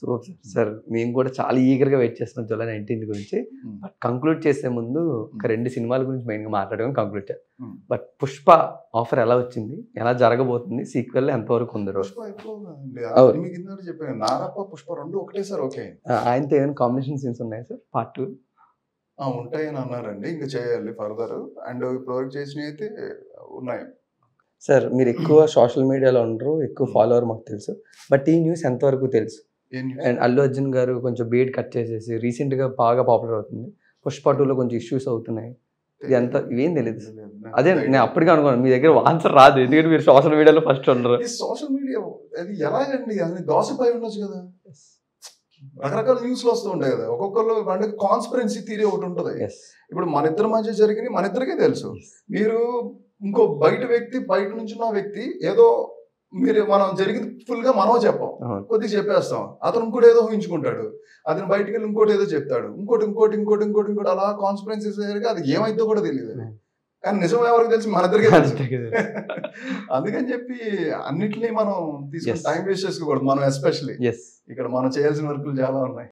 Super sir sir మేము కూడా చాలా ఈగర్గా వెయిట్ చేస్తున్నాం జూలై నైన్టీన్త్ గురించి బట్ కంక్లూడ్ చేసే ముందు ఒక రెండు సినిమాల గురించి మెయిన్గా మాట్లాడడం కంక్లూడ్ చేయాలి Hmm. బట్ పుష్ప ఆఫర్ ఎలా వచ్చింది ఎలా జరగబోతుంది సీక్వెల్ ఎంతవరకు ఉంది రోజు పుష్ప అయిపోయిందండి అవును. మీకు ఇందాక చెప్పాను నారప్ప పుష్ప రెండు ఒకటేసారి ఓకే ఆయనతో ఏమైనా కాంబినేషన్ సీన్స్ ఉన్నాయా సార్ పార్ట్ టూ ఆ, ఉంటాయని అన్నారండి ఇంకా చేయాలి ఫర్దర్ అండ్ ఇప్పుడు వరకు చేసినవి అయితే ఉన్నాయి సార్ మీరు ఎక్కువ సోషల్ మీడియాలో ఉండరు ఎక్కువ ఫాలోవర్ మాకు తెలుసు బట్ ఈ న్యూస్ ఎంతవరకు తెలుసు ఏం news? అండ్ అల్లు అర్జున్ గారు కొంచెం బీడ్ కట్ చేసేసి రీసెంట్గా బాగా పాపులర్ అవుతుంది పుష్ప టూలో కొంచెం ఇష్యూస్ అవుతున్నాయి ఇది ఎంత ఇవేం తెలియదు అదే నేను అప్పటికే అనుకున్నాను మీ దగ్గర ఆన్సర్ రాదు ఎందుకంటే మీరు సోషల్ మీడియాలో ఫస్ట్ ఉండరు ఈ సోషల్ మీడియా అది ఎలాగండి అది గాసిప్ అయి ఉండొచ్చు కదా రకరకాల న్యూస్లు వస్తూ ఉంటాయి కదా ఒక్కొక్కరు అంటే కాన్స్పరెన్సీ థియరీ ఒకటి ఉంటుంది ఎస్ ఇప్పుడు మన ఇద్దరి మధ్య జరిగిన మన ఇద్దరికే తెలుసు మీరు ఇంకో బయట వ్యక్తి బయట నుంచి ఉన్న వ్యక్తి ఏదో మీరు మనం జరిగింది ఫుల్ గా మనం చెప్పాం అవును కొద్దిగా చెప్పేస్తాం అతను ఇంకోటి ఏదో ఊహించుకుంటాడు అతను బయటికి వెళ్ళి ఇంకోటి ఏదో చెప్తాడు ఇంకోటి ఇంకోటి ఇంకోటి ఇంకోటి ఇంకోటి అలా కాన్స్పరెన్సీ జరిగి అది ఏమైందో కూడా తెలియదు కానీ నిజం ఎవరికి తెలుసు మన ఇద్దరికే తెలుసు అంతే కదా. అందుకని చెప్పి అన్నిటినీ మనం తీసుకుని Yes. టైం వేస్ట్ చేసుకోకూడదు మనం ఎస్పెషల్లీ ఎస్ ఇక్కడ మనం చేయాల్సిన వర్కులు చాలా ఉన్నాయి